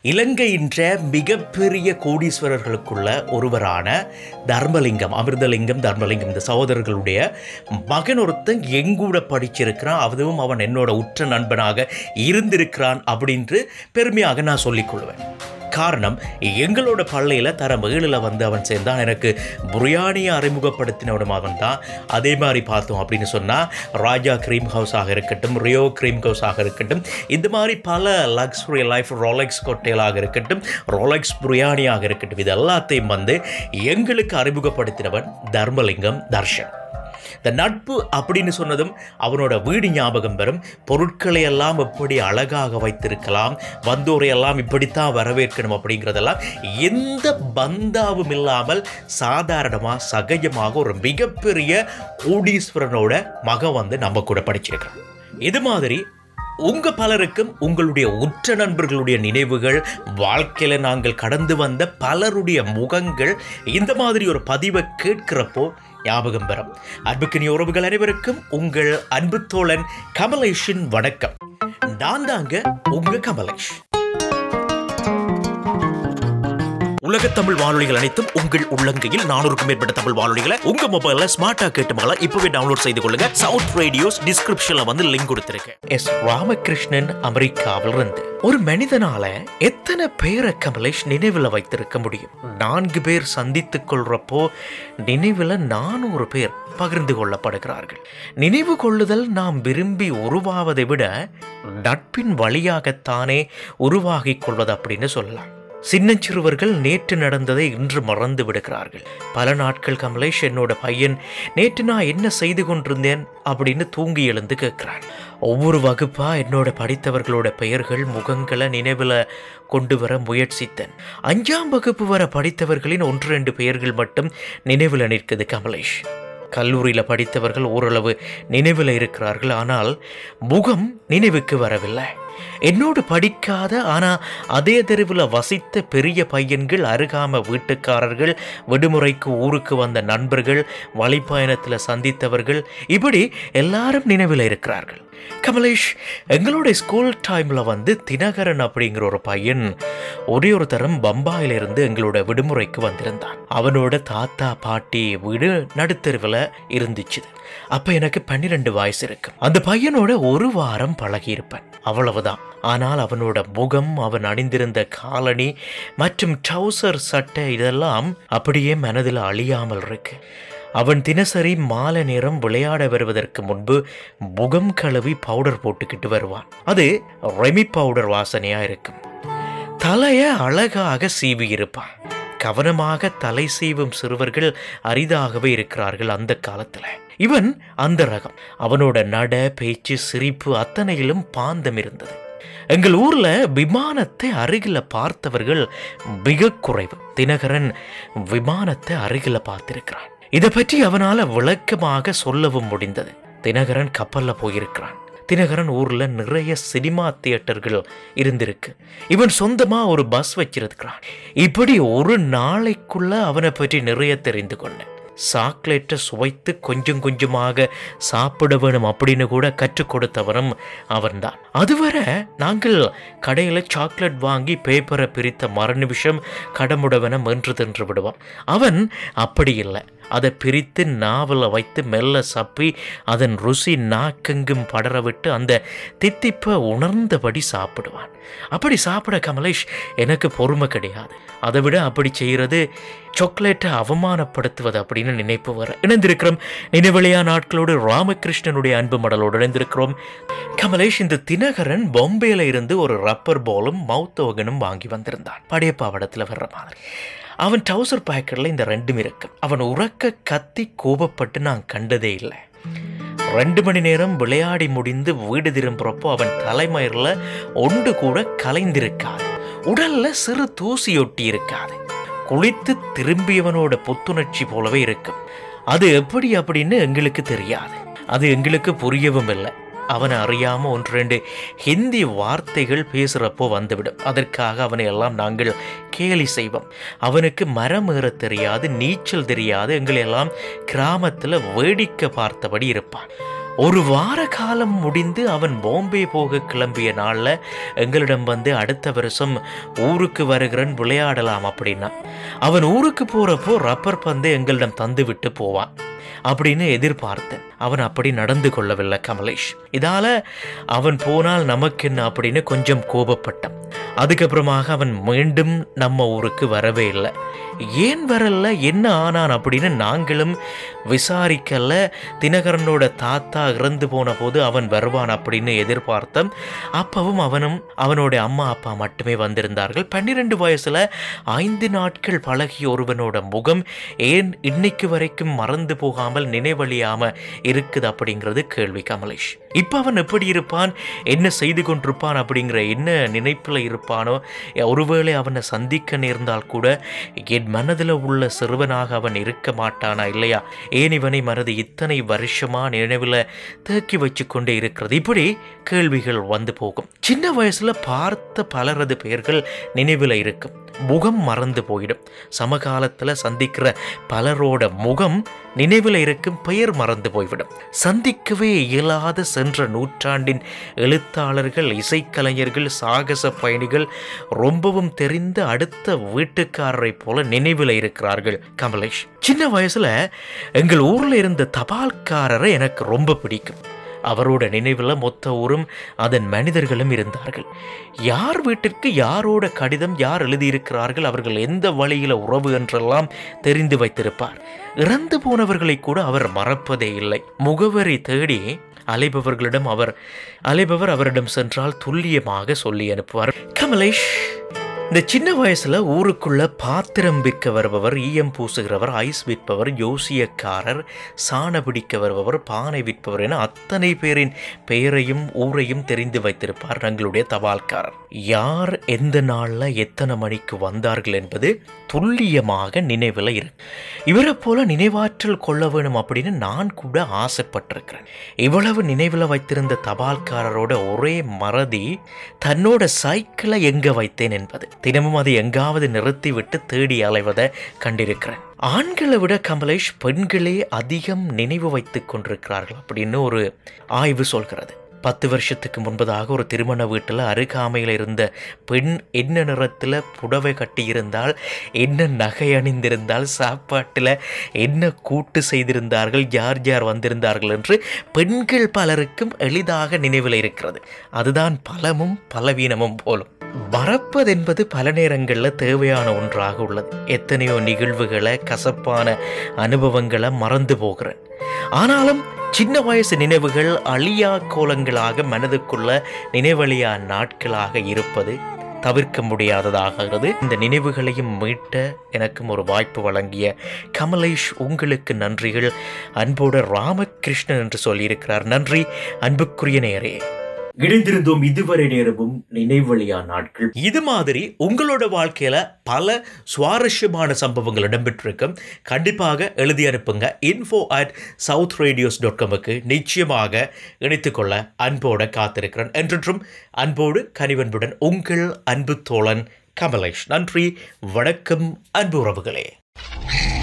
இலங்கையின்ற மிகப்பெரிய கோடீஸ்வரர்களுக்குள்ள ஒருவரான தர்மலிங்கம் அமிர்தலிங்கம் தர்மலிங்கம் இந்த சகோதரர்களுடைய மகன் ஒருத்தன் எங்கூட படிச்சிருக்கிறான் அதுவும் அவன் என்னோட உற்ற நண்பனாக இருந்திருக்கிறான் அப்படின்று பெருமையாக நான் சொல்லிக்கொள்வேன் காரணம் எங்களோட பள்ளியில் தர ஏழில் வந்து அவன் சேர்ந்தான் எனக்கு பிரியாணியை அறிமுகப்படுத்தினவனும் அவன் தான் அதே மாதிரி பார்த்தோம் அப்படின்னு சொன்னால் ராஜா க்ரீம் ஹவுஸாக இருக்கட்டும் ரியோ க்ரீம் ஹவுஸாக இருக்கட்டும் இந்த மாதிரி பல லக்ஸுரி லைஃப் ரோலெக்ஸ் கொட்டைகளாக இருக்கட்டும் ரோலெக்ஸ் பிரியாணியாக இருக்கட்டும் இது எல்லாத்தையும் வந்து எங்களுக்கு அறிமுகப்படுத்தினவன் தர்மலிங்கம் தர்ஷன் இந்த நட்பு அப்படின்னு சொன்னதும் அவனோட வீடு ஞாபகம் வரும் பொருட்களை எல்லாம் எப்படி அழகாக வைத்திருக்கலாம் வந்தோரை எல்லாம் இப்படித்தான் வரவேற்கணும் அப்படிங்கிறதெல்லாம் எந்த பந்தாவும் இல்லாமல் சாதாரணமாக சகஜமாக ஒரு மிகப்பெரிய கோடீஸ்வரனோட மகன் வந்து நம்ம கூட படிச்சிருக்கிறான் இது மாதிரி உங்க பலருக்கும் உங்களுடைய உற்ற நண்பர்களுடைய நினைவுகள் வாழ்க்கையில நாங்கள் கடந்து வந்த பலருடைய முகங்கள் இந்த மாதிரி ஒரு பதிவை கேட்கிறப்போ ஞாபகம் பெறும் அன்புக்கினிய உறவுகள் அனைவருக்கும் உங்கள் அன்பு தோழன் கமலேஷின் வணக்கம் நான் தாங்க உங்க கமலேஷ் உலக தமிழ் வானொலிகள் அனைத்தும் உங்கள் உள்ளங்கையில் நானூறுக்கும் மேற்பட்ட தமிழ் வானொலிகளை உங்க மொபைல்ல ஸ்மார்ட்டா கேட்டுமாங்களா இப்பவே டவுன்லோட் செய்து கொள்ளுங்க சவுத் ரேடியோஸ் டிஸ்கிரிப்ஷன்ல வந்து லிங்க் கொடுத்திருக்கேன் எஸ் ராமகிருஷ்ணன் அமெரிக்காவில் இருந்து ஒரு மனிதனால எத்தனை பேரை கமலேஷ் நினைவில் வைத்திருக்க முடியும் நான்கு பேர் சந்தித்துக் கொள்றப்போ நினைவில் நானூறு பேர் பகிர்ந்து கொள்ளப்படுகிறார்கள் நினைவு கொள்ளுதல் நாம் விரும்பி உருவாவதை விட நட்பின் வழியாகத்தானே உருவாகிக் கொள்வது அப்படின்னு சொல்லலாம் சின்னஞ்சிறுவர்கள் நேற்று நடந்ததை இன்று மறந்து விடுகிறார்கள் பல நாட்கள் கமலேஷ் என்னோட பையன் நேற்று நான் என்ன செய்து கொண்டிருந்தேன் அப்படின்னு தூங்கி எழுந்து கேட்கிறான் ஒவ்வொரு வகுப்பா என்னோட படித்தவர்களோட பெயர்கள் முகங்களை நினைவில் கொண்டு வர முயற்சித்தேன் அஞ்சாம் வகுப்பு வர படித்தவர்களின் ஒன்று ரெண்டு பெயர்கள் மட்டும் நினைவில் நிற்குது கமலேஷ் கல்லூரியில் படித்தவர்கள் ஓரளவு நினைவில் இருக்கிறார்கள் ஆனால் முகம் நினைவுக்கு வரவில்லை என்னோடு படிக்காத ஆனால் அதே தெருவில் வசித்த பெரிய பையன்கள் அருகாம வீட்டுக்காரர்கள் விடுமுறைக்கு ஊருக்கு வந்த நண்பர்கள் வழிப்பயணத்தில் சந்தித்தவர்கள் இப்படி எல்லாரும் நினைவில் இருக்கிறார்கள் கமலேஷ் எங்களோட ஸ்கூல் டைமில் வந்து தினகரன் அப்படிங்கிற ஒரு பையன் ஒரே ஒரு தரம் பம்பாயிலிருந்து எங்களோட விடுமுறைக்கு வந்திருந்தான் அவனோட தாத்தா பாட்டி வீடு நடுத்தெருவில் இருந்துச்சு அப்போ எனக்கு பன்னிரெண்டு வயசு இருக்கு அந்த பையனோட ஒரு வாரம் பழகியிருப்பேன் அவ்வளவுதான் ஆனால் அவனோட முகம் அவன் அணிந்திருந்த காலணி மற்றும் ட்ரௌசர் சட்டை இதெல்லாம் அப்படியே மனதில் அழியாமல் இருக்கு அவன் தினசரி மாலை நேரம் விளையாட வருவதற்கு முன்பு முகம் கழுவி பவுடர் போட்டுக்கிட்டு வருவான் அது ரெமி பவுடர் வாசனையா இருக்கும் தலைய அழகாக சீவி இருப்பான் கவனமாக தலை சீவும் சிறுவர்கள் அரிதாகவே இருக்கிறார்கள் அந்த காலத்துல இவன் அந்த ரகம் அவனோட நட பேச்சு சிரிப்பு அத்தனையிலும் பாந்தம் இருந்தது எங்கள் ஊர்ல விமானத்தை அருகில பார்த்தவர்கள் மிக குறைவு தினகரன் விமானத்தை அருகில பார்த்திருக்கிறான் இதை பற்றி அவனால விளக்கமாக சொல்லவும் முடிந்தது தினகரன் கப்பல்ல போயிருக்கிறான் தினகரன் ஊர்ல நிறைய சினிமா தியேட்டர்கள் இருந்திருக்கு இவன் சொந்தமா ஒரு பஸ் வச்சிருக்கிறான் இப்படி ஒரு நாளைக்குள்ள அவனை பற்றி நிறைய தெரிந்து கொண்டேன் சாக்லேட்டை சுவைத்து கொஞ்சம் கொஞ்சமாக சாப்பிட வேணும் அப்படின்னு கூட கற்றுக் கொடுத்தவனும் அவன்தான் அதுவரை நாங்கள் கடையில் சாக்லேட் வாங்கி பேப்பரை பிரித்த மறு நிமிஷம் கடமுடவனை மென்று தின்று விடுவான் அவன் அப்படி இல்லை அதை பிரித்து நாவலை வைத்து மெல்ல சப்பி அதன் ருசி நாக்கெங்கும் படர விட்டு அந்த தித்திப்பை உணர்ந்தபடி சாப்பிடுவான் அப்படி சாப்பிட கமலேஷ் எனக்கு பொறுமை கிடையாது அதை விட அப்படி செய்கிறது சாக்லேட்டை அவமானப்படுத்துவது அப்படின்னு நினைப்பு வர இணைந்திருக்கிறோம் நினைவழியா நாட்களோடு ராமகிருஷ்ணனுடைய அன்பு மடலோடு இணைந்திருக்கிறோம் கமலேஷ் இந்த தினகரன் பொம்பேல இருந்து ஒரு ரப்பர் பாலும் மவுத் ஓகனும் வாங்கி வந்திருந்தான் படையப்பா படத்தில் வர்ற மாதிரி அவன் டவுசர் பாக்கெட்டில் இந்த ரெண்டும் இருக்கு அவன் உறக்க கத்தி கோபப்பட்டு நான் கண்டதே இல்லை ரெண்டு மணி நேரம் விளையாடி முடிந்து வீடு திரும்புறப்போ அவன் தலைமயிரில் ஒன்று கூட கலைந்திருக்காது உடல்ல சிறு தூசியொட்டி இருக்காது குளித்து திரும்பியவனோட புத்துணர்ச்சி போலவே இருக்கும் அது எப்படி அப்படின்னு எங்களுக்கு தெரியாது அது எங்களுக்கு புரியவும் இல்லை அவனை அறியாம ஒன்று ரெண்டு ஹிந்தி வார்த்தைகள் பேசுகிறப்போ வந்துவிடும் அதற்காக அவனை எல்லாம் நாங்கள் கேலி செய்வோம் அவனுக்கு மரம் ஏற தெரியாது நீச்சல் தெரியாது எங்களை எல்லாம் கிராமத்தில் வேடிக்கை பார்த்தபடி இருப்பான் ஒரு வார காலம் முடிந்து அவன் பாம்பே போக கிளம்பிய நாளில் எங்களிடம் வந்து அடுத்த வருஷம் ஊருக்கு வருகிறேன் விளையாடலாம் அப்படின்னா அவன் ஊருக்கு போகிறப்போ ரப்பர் பந்து எங்களிடம் தந்து விட்டு போவான் அப்படின்னு எதிர்பார்த்தேன் அவன் அப்படி நடந்து கொள்ளவில்லை கமலேஷ் இதால அவன் போனால் நமக்கு என்ன அப்படின்னு கொஞ்சம் கோபப்பட்டான் அதுக்கப்புறமாக அவன் மீண்டும் நம்ம ஊருக்கு வரவே இல்லை ஏன் வரல என்ன ஆனான் அப்படின்னு நாங்களும் விசாரிக்கல தினகரனோட தாத்தா இறந்து போன போது அவன் வருவான் அப்படின்னு எதிர்பார்த்தோம் அப்பவும் அவனும் அவனோட அம்மா அப்பா மட்டுமே வந்திருந்தார்கள் பன்னிரெண்டு வயசுல ஐந்து நாட்கள் பழகிய ஒருவனோட முகம் ஏன் இன்னைக்கு வரைக்கும் மறந்து போகாமல் நினைவழியாம இருக்குது அப்படிங்கிறது கேள்வி கமலேஷ் இப்போ அவன் எப்படி இருப்பான் என்ன செய்து கொண்டிருப்பான் அப்படிங்கிற என்ன நினைப்பில் இருப்பானோ ஒருவேளை அவனை சந்திக்க நேர்ந்தால் கூட என் மனதில் உள்ள சிறுவனாக அவன் இருக்க மாட்டானா இல்லையா ஏன் இவனை மனது இத்தனை வருஷமா நினைவில் தேக்கி வச்சு கொண்டே இருக்கிறது இப்படி கேள்விகள் வந்து போகும் சின்ன வயசுல பார்த்த பலரது பெயர்கள் நினைவில் இருக்கும் முகம் மறந்து போயிடும் சமகாலத்தில் சந்திக்கிற பலரோட முகம் நினைவில் இருக்கும் பெயர் மறந்து போய்விடும் சந்திக்கவே இயலாத சென்ற நூற்றாண்டின் எழுத்தாளர்கள் இசைக்கலைஞர்கள் சாகச பயணிகள் ரொம்பவும் தெரிந்த அடுத்த வீட்டுக்காரரை போல நினைவில் இருக்கிறார்கள் கமலேஷ் சின்ன வயசுல எங்கள் ஊர்ல இருந்த தபால்காரரை எனக்கு ரொம்ப பிடிக்கும் அவரோட நினைவில் மொத்த ஊரும் அதன் மனிதர்களும் இருந்தார்கள் யார் வீட்டிற்கு யாரோட கடிதம் யார் எழுதியிருக்கிறார்கள் அவர்கள் எந்த வழியில் உறவு என்றெல்லாம் தெரிந்து வைத்திருப்பார் இறந்து போனவர்களை கூட அவர் மறப்பதே இல்லை முகவரி தேடி அலைபவர்களிடம் அவர் அலைபவர் அவரிடம் சென்றால் துல்லியமாக சொல்லி அனுப்புவார் கமலேஷ் இந்த சின்ன வயசுல ஊருக்குள்ள பாத்திரம் விற்க வருபவர் ஈயம் பூசுகிறவர் ஐஸ் விற்பவர் யோசியக்காரர் சாண பிடிக்க வருபவர் பானை விற்பவர் என அத்தனை பேரின் பெயரையும் ஊரையும் தெரிந்து வைத்திருப்பார் எங்களுடைய தபால்காரர் யார் எந்த நாள்ல எத்தனை மணிக்கு வந்தார்கள் என்பது துல்லியமாக நினைவில் இருக்கு இவரை போல நினைவாற்றல் கொள்ள வேணும் அப்படின்னு நான் கூட ஆசைப்பட்டிருக்கிறேன் இவ்வளவு நினைவில் வைத்திருந்த தபால்காரரோட ஒரே மறதி தன்னோட சைக்கிளை எங்க வைத்தேன் என்பது தினமும் அதை எங்காவது நிறுத்திவிட்டு தேடி அலைவதை கண்டிருக்கிறேன் ஆண்களை விட கமலேஷ் பெண்களே அதிகம் நினைவு வைத்துக் கொண்டிருக்கிறார்கள் அப்படின்னு ஒரு ஆய்வு சொல்கிறது பத்து வருஷத்துக்கு முன்பதாக ஒரு திருமண வீட்டில் அருகாமையில் இருந்த பெண் என்ன நிறத்தில் புடவை கட்டியிருந்தால் என்ன நகை அணிந்திருந்தால் சாப்பாட்டில் என்ன கூட்டு செய்திருந்தார்கள் யார் யார் வந்திருந்தார்கள் என்று பெண்கள் பலருக்கும் எளிதாக நினைவில் இருக்கிறது அதுதான் பலமும் பலவீனமும் போலும் மறப்பதென்பது பல நேரங்களில் தேவையான ஒன்றாக உள்ளது எத்தனையோ நிகழ்வுகளை கசப்பான அனுபவங்களை மறந்து போகிறேன் ஆனாலும் சின்ன வயசு நினைவுகள் அழியா கோலங்களாக மனதுக்குள்ள நினைவழியா நாட்களாக இருப்பது தவிர்க்க முடியாததாகிறது இந்த நினைவுகளையும் மீட்ட எனக்கும் ஒரு வாய்ப்பு வழங்கிய கமலேஷ் உங்களுக்கு நன்றிகள் அன்போடு ராமகிருஷ்ணன் என்று சொல்லியிருக்கிறார் நன்றி அன்புக்குரிய நேரே இணைந்திருந்தோம் இதுவரை நேரமும் நினைவழியா நாட்கள் இது மாதிரி உங்களோட வாழ்க்கையில பல சுவாரஸ்யமான சம்பவங்கள் இடம்பெற்றிருக்கும் கண்டிப்பாக எழுதி அனுப்புங்க info at south radios dot காமுக்கு நிச்சயமாக இணைத்துக்கொள்ள அன்போட காத்திருக்கிறேன் என்றென்றும் அன்போடு கனிவன்புடன் உங்கள் அன்பு தோழன் கமலேஷ் நன்றி வணக்கம் அன்பு உறவுகளே